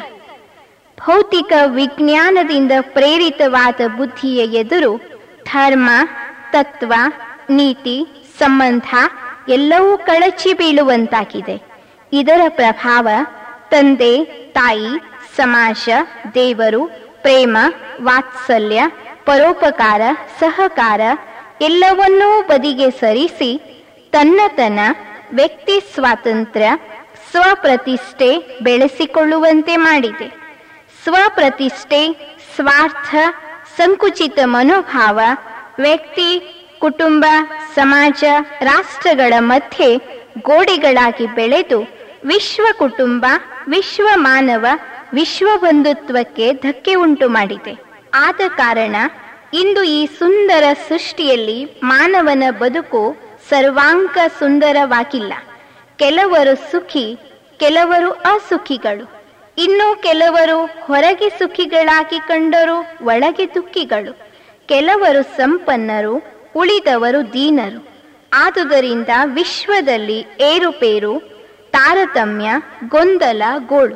ಭೌತಿಕ ವಿಜ್ಞಾನದಿಂದ ಪ್ರೇರಿತವಾದ ಬುದ್ಧಿಯ ಎದುರು ಧರ್ಮ ತತ್ವ ನೀತಿ ಸಂಬಂಧ ಎಲ್ಲವೂ ಕಳಚಿ ಬೀಳುವಂತಾಗಿದೆ ಇದರ ಪ್ರಭಾವ ತಂದೆ ತಾಯಿ ಸಮಾಜ ದೇವರು ಪ್ರೇಮ ವಾತ್ಸಲ್ಯ ಪರೋಪಕಾರ ಸಹಕಾರ ಎಲ್ಲವನ್ನೂ ಬದಿಗೆ ಸರಿಸಿ ತನ್ನತನ ವ್ಯಕ್ತಿ ಸ್ವಾತಂತ್ರ್ಯ ಸ್ವಪ್ರತಿಷ್ಠೆ ಬೆಳೆಸಿಕೊಳ್ಳುವಂತೆ ಮಾಡಿದೆ ಸ್ವಪ್ರತಿಷ್ಠೆ ಸ್ವಾರ್ಥ ಸಂಕುಚಿತ ಮನೋಭಾವ ವ್ಯಕ್ತಿ ಕುಟುಂಬ ಸಮಾಜ ರಾಷ್ಟ್ರಗಳ ಮಧ್ಯೆ ಗೋಡೆಗಳಾಗಿ ಬೆಳೆದು ವಿಶ್ವ ಕುಟುಂಬ ವಿಶ್ವ ಮಾನವ ವಿಶ್ವ ಬಂಧುತ್ವಕ್ಕೆ ಧಕ್ಕೆ ಉಂಟು ಮಾಡಿದೆ ಆದ ಕಾರಣ ಇಂದು ಈ ಸುಂದರ ಸೃಷ್ಟಿಯಲ್ಲಿ ಮಾನವನ ಬದುಕು ಸರ್ವಾಂಕ ಸುಂದರವಾಗಿಲ್ಲ ಕೆಲವರು ಸುಖಿ ಕೆಲವರು ಅಸುಖಿಗಳು ಇನ್ನು ಕೆಲವರು ಹೊರಗೆ ಸುಖಿಗಳಾಗಿ ಕಂಡರೂ ಒಳಗೆ ದುಃಖಿಗಳು ಕೆಲವರು ಸಂಪನ್ನರು ಉಳಿದವರು ದೀನರು ಆದುದರಿಂದ ವಿಶ್ವದಲ್ಲಿ ಏರುಪೇರು ತಾರತಮ್ಯ ಗೊಂದಲ ಗೋಳು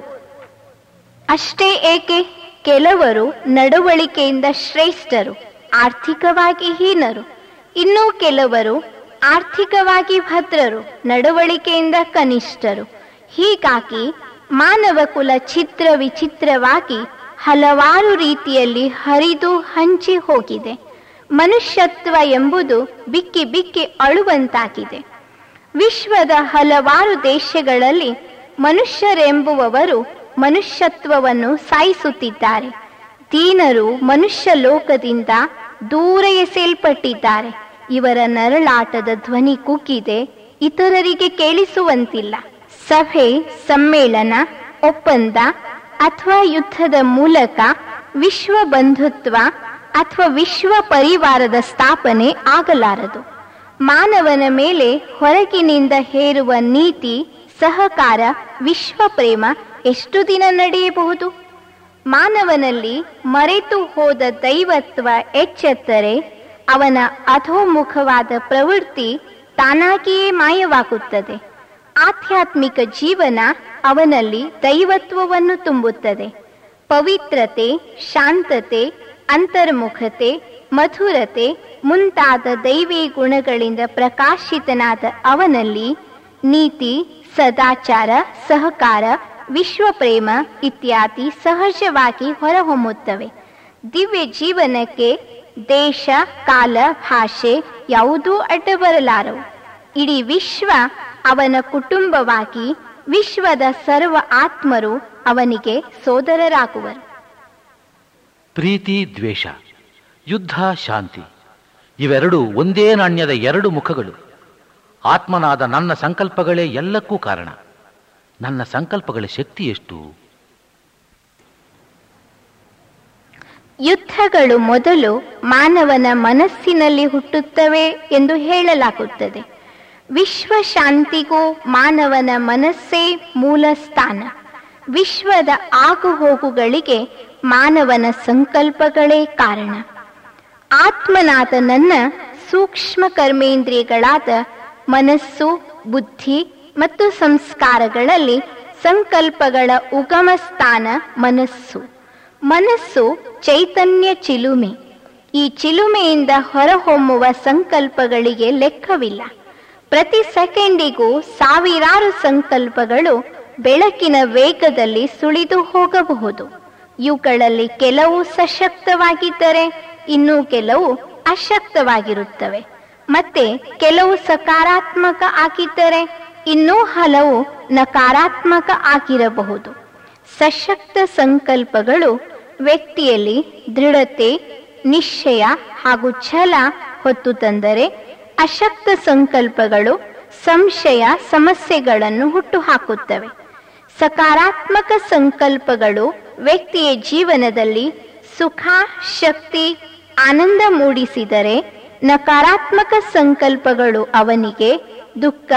ಅಷ್ಟೇ ಏಕೆ ಕೆಲವರು ನಡವಳಿಕೆಯಿಂದ ಶ್ರೇಷ್ಠರು ಆರ್ಥಿಕವಾಗಿ ಹೀನರು ಇನ್ನೂ ಕೆಲವರು ಆರ್ಥಿಕವಾಗಿ ಭದ್ರರು ನಡವಳಿಕೆಯಿಂದ ಕನಿಷ್ಠರು ಹೀಗಾಗಿ ಮಾನವ ಕುಲ ಚಿತ್ರ ವಿಚಿತ್ರವಾಗಿ ಹಲವಾರು ರೀತಿಯಲ್ಲಿ ಹರಿದು ಹಂಚಿ ಹೋಗಿದೆ ಮನುಷ್ಯತ್ವ ಎಂಬುದು ಬಿಕ್ಕಿ ಬಿಕ್ಕಿ ಅಳುವಂತಾಗಿದೆ ವಿಶ್ವದ ಹಲವಾರು ದೇಶಗಳಲ್ಲಿ ಮನುಷ್ಯರೆಂಬುವವರು ಮನುಷ್ಯತ್ವವನ್ನು ಸಾಯಿಸುತ್ತಿದ್ದಾರೆ ದೀನರು ಮನುಷ್ಯ ಲೋಕದಿಂದ ದೂರ ಎಸೆಯಲ್ಪಟ್ಟಿದ್ದಾರೆ ಇವರ ನರಳಾಟದ ಧ್ವನಿ ಕುಗ್ಗಿದೆ ಇತರರಿಗೆ ಕೇಳಿಸುವಂತಿಲ್ಲ ಸಭೆ ಸಮ್ಮೇಳನ ಒಪ್ಪಂದ ಅಥವಾ ಯುದ್ಧದ ಮೂಲಕ ವಿಶ್ವ ಬಂಧುತ್ವ ಅಥವಾ ವಿಶ್ವ ಪರಿವಾರದ ಸ್ಥಾಪನೆ ಆಗಲಾರದು ಮಾನವನ ಮೇಲೆ ಹೊರಗಿನಿಂದ ಹೇರುವ ನೀತಿ ಸಹಕಾರ ವಿಶ್ವ ಪ್ರೇಮ ಎಷ್ಟು ದಿನ ನಡೆಯಬಹುದು ಮಾನವನಲ್ಲಿ ಮರೆತು ಹೋದ ದೈವತ್ವ ಎಚ್ಚೆತ್ತರೆ ಅವನ ಅಧೋಮುಖವಾದ ಪ್ರವೃತ್ತಿ ತಾನಾಗಿಯೇ ಮಾಯವಾಗುತ್ತದೆ ಆಧ್ಯಾತ್ಮಿಕ ಜೀವನ ಅವನಲ್ಲಿ ದೈವತ್ವವನ್ನು ತುಂಬುತ್ತದೆ ಪವಿತ್ರತೆ ಶಾಂತತೆ ಅಂತರ್ಮುಖತೆ ಮಧುರತೆ ಮುಂತಾದ ದೈವಿ ಗುಣಗಳಿಂದ ಪ್ರಕಾಶಿತನಾದ ಅವನಲ್ಲಿ ನೀತಿ ಸದಾಚಾರ ಸಹಕಾರ ವಿಶ್ವಪ್ರೇಮ ಇತ್ಯಾದಿ ಸಹಜವಾಗಿ ಹೊರಹೊಮ್ಮುತ್ತವೆ ದಿವ್ಯ ಜೀವನಕ್ಕೆ ದೇಶ ಕಾಲ ಭಾಷೆ ಯಾವುದೂ ಅಡ್ಡ ಬರಲಾರವು ಇಡೀ ವಿಶ್ವ ಅವನ ಕುಟುಂಬವಾಗಿ ವಿಶ್ವದ ಸರ್ವ ಆತ್ಮರು ಅವನಿಗೆ ಸೋದರರಾಗುವರು ಪ್ರೀತಿ ದ್ವೇಷ ಯುದ್ಧ ಶಾಂತಿ ಇವೆರಡೂ ಒಂದೇ ನಾಣ್ಯದ ಎರಡು ಮುಖಗಳು ಆತ್ಮನಾದ ನನ್ನ ಸಂಕಲ್ಪಗಳೇ ಎಲ್ಲಕ್ಕೂ ಕಾರಣ ನನ್ನ ಸಂಕಲ್ಪಗಳ ಶಕ್ತಿ ಎಷ್ಟು ಯುದ್ಧಗಳು ಮೊದಲು ಮಾನವನ ಮನಸ್ಸಿನಲ್ಲಿ ಹುಟ್ಟುತ್ತವೆ ಎಂದು ಹೇಳಲಾಗುತ್ತದೆ ವಿಶ್ವ ಶಾಂತಿಗೂ ಮಾನವನ ಮನಸ್ಸೇ ಮೂಲ ಸ್ಥಾನ ವಿಶ್ವದ ಆಗುಹೋಗುಗಳಿಗೆ ಮಾನವನ ಸಂಕಲ್ಪಗಳೇ ಕಾರಣ ಆತ್ಮನಾದ ನನ್ನ ಸೂಕ್ಷ್ಮ ಕರ್ಮೇಂದ್ರಿಯಗಳಾದ ಮನಸ್ಸು ಬುದ್ಧಿ ಮತ್ತು ಸಂಸ್ಕಾರಗಳಲ್ಲಿ ಸಂಕಲ್ಪಗಳ ಉಗಮ ಸ್ಥಾನ ಮನಸ್ಸು ಮನಸ್ಸು ಚೈತನ್ಯ ಚಿಲುಮೆ ಈ ಚಿಲುಮೆಯಿಂದ ಹೊರಹೊಮ್ಮುವ ಸಂಕಲ್ಪಗಳಿಗೆ ಲೆಕ್ಕವಿಲ್ಲ ಪ್ರತಿ ಸೆಕೆಂಡಿಗೂ ಸಾವಿರಾರು ಸಂಕಲ್ಪಗಳು ಬೆಳಕಿನ ವೇಗದಲ್ಲಿ ಸುಳಿದು ಹೋಗಬಹುದು ಇವುಗಳಲ್ಲಿ ಕೆಲವು ಸಶಕ್ತವಾಗಿದ್ದರೆ ಇನ್ನು ಕೆಲವು ಅಶಕ್ತವಾಗಿರುತ್ತವೆ ಮತ್ತೆ ಕೆಲವು ಸಕಾರಾತ್ಮಕ ಆಗಿದ್ದರೆ ಇನ್ನೂ ಹಲವು ನಕಾರಾತ್ಮಕ ಆಗಿರಬಹುದು ಸಶಕ್ತ ಸಂಕಲ್ಪಗಳು ವ್ಯಕ್ತಿಯಲ್ಲಿ ದೃಢತೆ ನಿಶ್ಚಯ ಹಾಗೂ ಛಲ ಹೊತ್ತು ತಂದರೆ ಅಶಕ್ತ ಸಂಕಲ್ಪಗಳು ಸಂಶಯ ಸಮಸ್ಯೆಗಳನ್ನು ಹುಟ್ಟುಹಾಕುತ್ತವೆ ಸಕಾರಾತ್ಮಕ ಸಂಕಲ್ಪಗಳು ವ್ಯಕ್ತಿಯ ಜೀವನದಲ್ಲಿ ಸುಖ ಶಕ್ತಿ ಆನಂದ ಮೂಡಿಸಿದರೆ ನಕಾರಾತ್ಮಕ ಸಂಕಲ್ಪಗಳು ಅವನಿಗೆ ದುಃಖ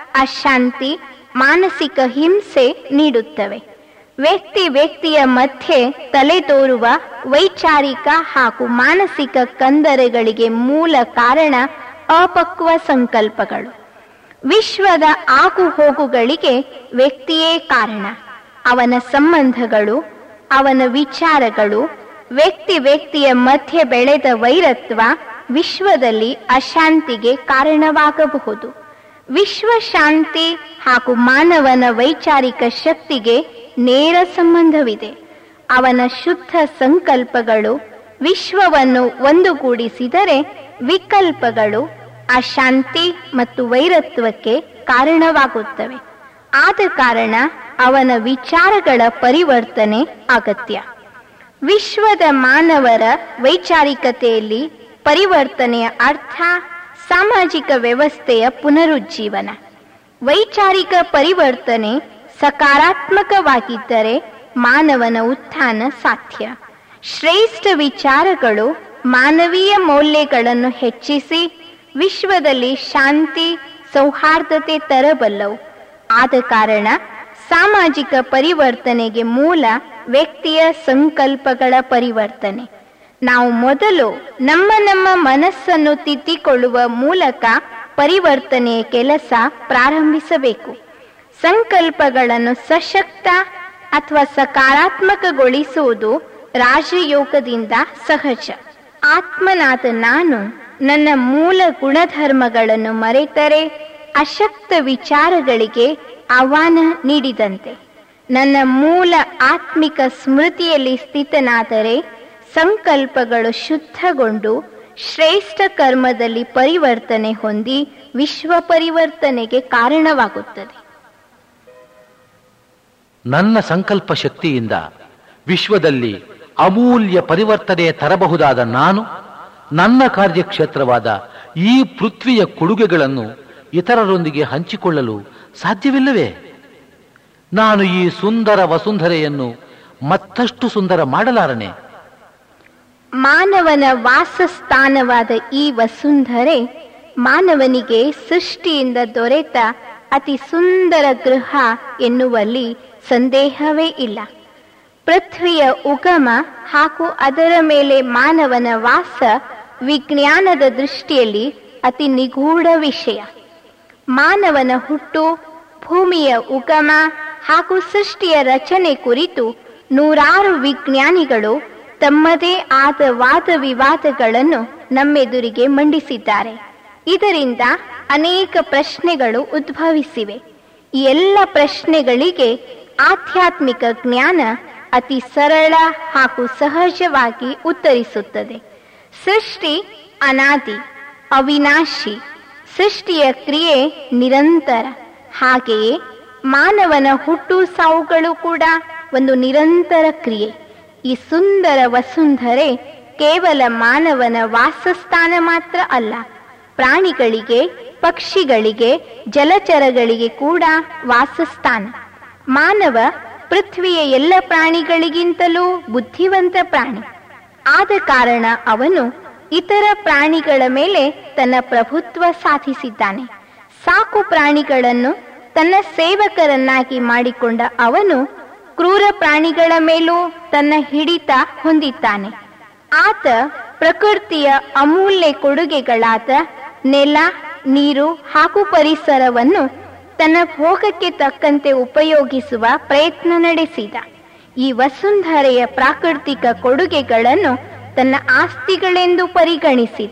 ಅಶಾಂತಿ ಮಾನಸಿಕ ಹಿಂಸೆ ನೀಡುತ್ತವೆ ವ್ಯಕ್ತಿ ವ್ಯಕ್ತಿಯ ಮಧ್ಯೆ ತಲೆದೋರುವ ವೈಚಾರಿಕ ಹಾಗೂ ಮಾನಸಿಕ ಕಂದರಗಳಿಗೆ ಮೂಲ ಕಾರಣ ಅಪಕ್ವ ಸಂಕಲ್ಪಗಳು ವಿಶ್ವದ ಆಗುಹೋಗುಗಳಿಗೆ ವ್ಯಕ್ತಿಯೇ ಕಾರಣ ಅವನ ಸಂಬಂಧಗಳು ಅವನ ವಿಚಾರಗಳು ವ್ಯಕ್ತಿ ವ್ಯಕ್ತಿಯ ಮಧ್ಯೆ ಬೆಳೆದ ವೈರತ್ವ ವಿಶ್ವದಲ್ಲಿ ಅಶಾಂತಿಗೆ ಕಾರಣವಾಗಬಹುದು ವಿಶ್ವ ಶಾಂತಿ ಹಾಗೂ ಮಾನವನ ವೈಚಾರಿಕ ಶಕ್ತಿಗೆ ನೇರ ಸಂಬಂಧವಿದೆ ಅವನ ಶುದ್ಧ ಸಂಕಲ್ಪಗಳು ವಿಶ್ವವನ್ನು ಒಂದುಗೂಡಿಸಿದರೆ ವಿಕಲ್ಪಗಳು ಅಶಾಂತಿ ಮತ್ತು ವೈರತ್ವಕ್ಕೆ ಕಾರಣವಾಗುತ್ತವೆ ಆದ ಕಾರಣ ಅವನ ವಿಚಾರಗಳ ಪರಿವರ್ತನೆ ಅಗತ್ಯ ವಿಶ್ವದ ಮಾನವರ ವೈಚಾರಿಕತೆಯಲ್ಲಿ ಪರಿವರ್ತನೆಯ ಅರ್ಥ ಸಾಮಾಜಿಕ ವ್ಯವಸ್ಥೆಯ ಪುನರುಜ್ಜೀವನ ವೈಚಾರಿಕ ಪರಿವರ್ತನೆ ಸಕಾರಾತ್ಮಕವಾಗಿದ್ದರೆ ಮಾನವನ ಉತ್ಥಾನ ಸಾಧ್ಯ ಶ್ರೇಷ್ಠ ವಿಚಾರಗಳು ಮಾನವೀಯ ಮೌಲ್ಯಗಳನ್ನು ಹೆಚ್ಚಿಸಿ ವಿಶ್ವದಲ್ಲಿ ಶಾಂತಿ ಸೌಹಾರ್ದತೆ ತರಬಲ್ಲವು ಆದ ಕಾರಣ ಸಾಮಾಜಿಕ ಪರಿವರ್ತನೆಗೆ ಮೂಲ ವ್ಯಕ್ತಿಯ ಸಂಕಲ್ಪಗಳ ಪರಿವರ್ತನೆ ನಾವು ಮೊದಲು ನಮ್ಮ ನಮ್ಮ ಮನಸ್ಸನ್ನು ತಿದ್ದಿಕೊಳ್ಳುವ ಮೂಲಕ ಪರಿವರ್ತನೆಯ ಕೆಲಸ ಪ್ರಾರಂಭಿಸಬೇಕು ಸಂಕಲ್ಪಗಳನ್ನು ಸಶಕ್ತ ಅಥವಾ ಸಕಾರಾತ್ಮಕಗೊಳಿಸುವುದು ರಾಜಯೋಗದಿಂದ ಸಹಜ ಆತ್ಮನಾದ ನಾನು ನನ್ನ ಮೂಲ ಗುಣಧರ್ಮಗಳನ್ನು ಮರೆತರೆ ಅಶಕ್ತ ವಿಚಾರಗಳಿಗೆ ಆಹ್ವಾನ ನೀಡಿದಂತೆ ನನ್ನ ಮೂಲ ಆತ್ಮಿಕ ಸ್ಮೃತಿಯಲ್ಲಿ ಸ್ಥಿತನಾದರೆ ಸಂಕಲ್ಪಗಳು ಶುದ್ಧಗೊಂಡು ಶ್ರೇಷ್ಠ ಕರ್ಮದಲ್ಲಿ ಪರಿವರ್ತನೆ ಹೊಂದಿ ವಿಶ್ವ ಪರಿವರ್ತನೆಗೆ ಕಾರಣವಾಗುತ್ತದೆ ನನ್ನ ಸಂಕಲ್ಪ ಶಕ್ತಿಯಿಂದ ವಿಶ್ವದಲ್ಲಿ ಅಮೂಲ್ಯ ಪರಿವರ್ತನೆ ತರಬಹುದಾದ ನಾನು ನನ್ನ ಕಾರ್ಯಕ್ಷೇತ್ರವಾದ ಈ ಪೃಥ್ವಿಯ ಕೊಡುಗೆಗಳನ್ನು ಇತರರೊಂದಿಗೆ ಹಂಚಿಕೊಳ್ಳಲು ಸಾಧ್ಯವಿಲ್ಲವೇ ನಾನು ಈ ಸುಂದರ ವಸುಂಧರೆಯನ್ನು ಮತ್ತಷ್ಟು ಸುಂದರ ಮಾಡಲಾರನೆ ಮಾನವನ ವಾಸಸ್ಥಾನವಾದ ಈ ವಸುಂಧರೆ ಮಾನವನಿಗೆ ಸೃಷ್ಟಿಯಿಂದ ದೊರೆತ ಅತಿ ಸುಂದರ ಗೃಹ ಎನ್ನುವಲ್ಲಿ ಸಂದೇಹವೇ ಇಲ್ಲ ಪೃಥ್ವಿಯ ಉಗಮ ಹಾಗೂ ಅದರ ಮೇಲೆ ಮಾನವನ ವಾಸ ವಿಜ್ಞಾನದ ದೃಷ್ಟಿಯಲ್ಲಿ ಅತಿ ನಿಗೂಢ ವಿಷಯ ಮಾನವನ ಹುಟ್ಟು ಭೂಮಿಯ ಉಗಮ ಹಾಗೂ ಸೃಷ್ಟಿಯ ರಚನೆ ಕುರಿತು ನೂರಾರು ವಿಜ್ಞಾನಿಗಳು ತಮ್ಮದೇ ಆದ ವಾದ ವಿವಾದಗಳನ್ನು ನಮ್ಮೆದುರಿಗೆ ಮಂಡಿಸಿದ್ದಾರೆ ಇದರಿಂದ ಅನೇಕ ಪ್ರಶ್ನೆಗಳು ಉದ್ಭವಿಸಿವೆ ಈ ಎಲ್ಲ ಪ್ರಶ್ನೆಗಳಿಗೆ ಆಧ್ಯಾತ್ಮಿಕ ಜ್ಞಾನ ಅತಿ ಸರಳ ಹಾಗೂ ಸಹಜವಾಗಿ ಉತ್ತರಿಸುತ್ತದೆ ಸೃಷ್ಟಿ ಅನಾದಿ ಅವಿನಾಶಿ ಸೃಷ್ಟಿಯ ಕ್ರಿಯೆ ನಿರಂತರ ಹಾಗೆಯೇ ಮಾನವನ ಹುಟ್ಟು ಸಾವುಗಳು ಕೂಡ ಒಂದು ನಿರಂತರ ಕ್ರಿಯೆ ಈ ಸುಂದರ ವಸುಂಧರೆ ಕೇವಲ ಮಾನವನ ವಾಸಸ್ಥಾನ ಮಾತ್ರ ಅಲ್ಲ ಪ್ರಾಣಿಗಳಿಗೆ ಪಕ್ಷಿಗಳಿಗೆ ಜಲಚರಗಳಿಗೆ ಕೂಡ ವಾಸಸ್ಥಾನ ಮಾನವ ಪೃಥ್ವಿಯ ಎಲ್ಲ ಪ್ರಾಣಿಗಳಿಗಿಂತಲೂ ಬುದ್ಧಿವಂತ ಪ್ರಾಣಿ ಆದ ಕಾರಣ ಅವನು ಇತರ ಪ್ರಾಣಿಗಳ ಮೇಲೆ ತನ್ನ ಪ್ರಭುತ್ವ ಸಾಧಿಸಿದ್ದಾನೆ ಸಾಕು ಪ್ರಾಣಿಗಳನ್ನು ತನ್ನ ಸೇವಕರನ್ನಾಗಿ ಮಾಡಿಕೊಂಡ ಅವನು ಕ್ರೂರ ಪ್ರಾಣಿಗಳ ಮೇಲೂ ತನ್ನ ಹಿಡಿತ ಹೊಂದಿದ್ದಾನೆ ಆತ ಪ್ರಕೃತಿಯ ಅಮೂಲ್ಯ ಕೊಡುಗೆಗಳಾದ ನೆಲ ನೀರು ಹಾಗೂ ಪರಿಸರವನ್ನು ತನ್ನ ಭೋಗಕ್ಕೆ ತಕ್ಕಂತೆ ಉಪಯೋಗಿಸುವ ಪ್ರಯತ್ನ ನಡೆಸಿದ ಈ ವಸುಂಧರೆಯ ಪ್ರಾಕೃತಿಕ ಕೊಡುಗೆಗಳನ್ನು ತನ್ನ ಆಸ್ತಿಗಳೆಂದು ಪರಿಗಣಿಸಿದ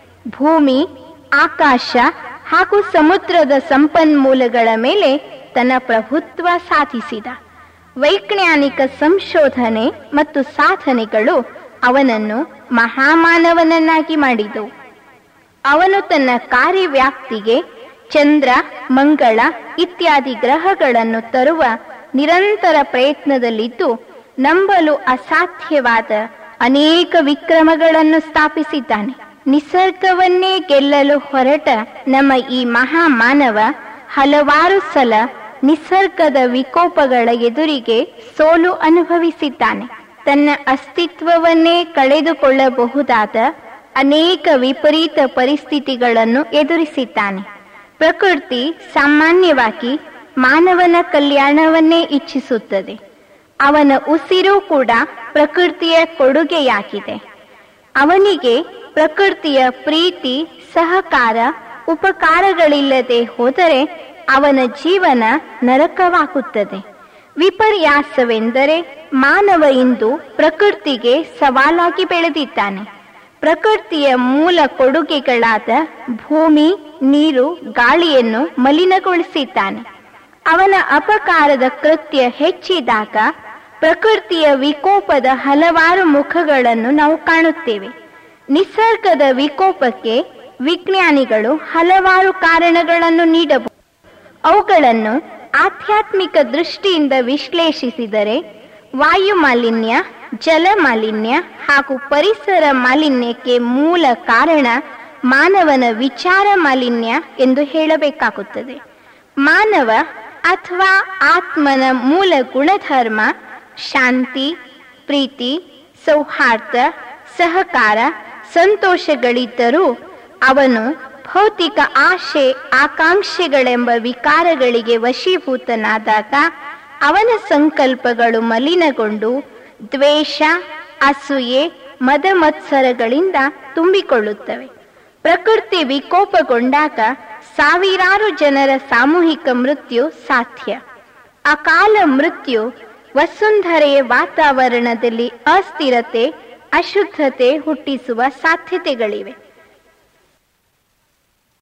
ಭೂಮಿ ಆಕಾಶ ಹಾಗೂ ಸಮುದ್ರದ ಸಂಪನ್ಮೂಲಗಳ ಮೇಲೆ ತನ್ನ ಪ್ರಭುತ್ವ ಸಾಧಿಸಿದ ವೈಜ್ಞಾನಿಕ ಸಂಶೋಧನೆ ಮತ್ತು ಸಾಧನೆಗಳು ಅವನನ್ನು ಮಹಾಮಾನವನನ್ನಾಗಿ ಮಾಡಿದವು ಅವನು ತನ್ನ ಕಾರ್ಯವ್ಯಾಪ್ತಿಗೆ ಚಂದ್ರ ಮಂಗಳ ಇತ್ಯಾದಿ ಗ್ರಹಗಳನ್ನು ತರುವ ನಿರಂತರ ಪ್ರಯತ್ನದಲ್ಲಿದ್ದು ನಂಬಲು ಅಸಾಧ್ಯವಾದ ಅನೇಕ ವಿಕ್ರಮಗಳನ್ನು ಸ್ಥಾಪಿಸಿದ್ದಾನೆ ನಿಸರ್ಗವನ್ನೇ ಗೆಲ್ಲಲು ಹೊರಟ ನಮ್ಮ ಈ ಮಹಾಮಾನವ ಹಲವಾರು ಸಲ ನಿಸರ್ಗದ ವಿಕೋಪಗಳ ಎದುರಿಗೆ ಸೋಲು ಅನುಭವಿಸಿದ್ದಾನೆ ತನ್ನ ಅಸ್ತಿತ್ವವನ್ನೇ ಕಳೆದುಕೊಳ್ಳಬಹುದಾದ ಅನೇಕ ವಿಪರೀತ ಪರಿಸ್ಥಿತಿಗಳನ್ನು ಎದುರಿಸಿದ್ದಾನೆ ಪ್ರಕೃತಿ ಸಾಮಾನ್ಯವಾಗಿ ಮಾನವನ ಕಲ್ಯಾಣವನ್ನೇ ಇಚ್ಛಿಸುತ್ತದೆ ಅವನ ಉಸಿರು ಕೂಡ ಪ್ರಕೃತಿಯ ಕೊಡುಗೆಯಾಗಿದೆ ಅವನಿಗೆ ಪ್ರಕೃತಿಯ ಪ್ರೀತಿ ಸಹಕಾರ ಉಪಕಾರಗಳಿಲ್ಲದೆ ಹೋದರೆ ಅವನ ಜೀವನ ನರಕವಾಗುತ್ತದೆ ವಿಪರ್ಯಾಸವೆಂದರೆ ಮಾನವ ಇಂದು ಪ್ರಕೃತಿಗೆ ಸವಾಲಾಗಿ ಬೆಳೆದಿದ್ದಾನೆ ಪ್ರಕೃತಿಯ ಮೂಲ ಕೊಡುಗೆಗಳಾದ ಭೂಮಿ ನೀರು ಗಾಳಿಯನ್ನು ಮಲಿನಗೊಳಿಸಿದ್ದಾನೆ ಅವನ ಅಪಕಾರದ ಕೃತ್ಯ ಹೆಚ್ಚಿದಾಗ ಪ್ರಕೃತಿಯ ವಿಕೋಪದ ಹಲವಾರು ಮುಖಗಳನ್ನು ನಾವು ಕಾಣುತ್ತೇವೆ ನಿಸರ್ಗದ ವಿಕೋಪಕ್ಕೆ ವಿಜ್ಞಾನಿಗಳು ಹಲವಾರು ಕಾರಣಗಳನ್ನು ನೀಡಬಹುದು ಅವುಗಳನ್ನು ಆಧ್ಯಾತ್ಮಿಕ ದೃಷ್ಟಿಯಿಂದ ವಿಶ್ಲೇಷಿಸಿದರೆ ವಾಯು ಮಾಲಿನ್ಯ ಜಲ ಮಾಲಿನ್ಯ ಹಾಗೂ ಪರಿಸರ ಮಾಲಿನ್ಯಕ್ಕೆ ಮೂಲ ಕಾರಣ ಮಾನವನ ವಿಚಾರ ಮಾಲಿನ್ಯ ಎಂದು ಹೇಳಬೇಕಾಗುತ್ತದೆ ಮಾನವ ಅಥವಾ ಆತ್ಮನ ಮೂಲ ಗುಣಧರ್ಮ ಶಾಂತಿ ಪ್ರೀತಿ ಸೌಹಾರ್ದ ಸಹಕಾರ ಸಂತೋಷಗಳಿದ್ದರೂ ಅವನು ಭೌತಿಕ ಆಶೆ ಆಕಾಂಕ್ಷೆಗಳೆಂಬ ವಿಕಾರಗಳಿಗೆ ವಶೀಭೂತನಾದಾಗ ಅವನ ಸಂಕಲ್ಪಗಳು ಮಲಿನಗೊಂಡು ದ್ವೇಷ ಅಸೂಯೆ ಮದ ಮತ್ಸರಗಳಿಂದ ತುಂಬಿಕೊಳ್ಳುತ್ತವೆ ಪ್ರಕೃತಿ ವಿಕೋಪಗೊಂಡಾಗ ಸಾವಿರಾರು ಜನರ ಸಾಮೂಹಿಕ ಮೃತ್ಯು ಸಾಧ್ಯ ಅಕಾಲ ಮೃತ್ಯು ವಸುಂಧರೆಯ ವಾತಾವರಣದಲ್ಲಿ ಅಸ್ಥಿರತೆ ಅಶುದ್ಧತೆ ಹುಟ್ಟಿಸುವ ಸಾಧ್ಯತೆಗಳಿವೆ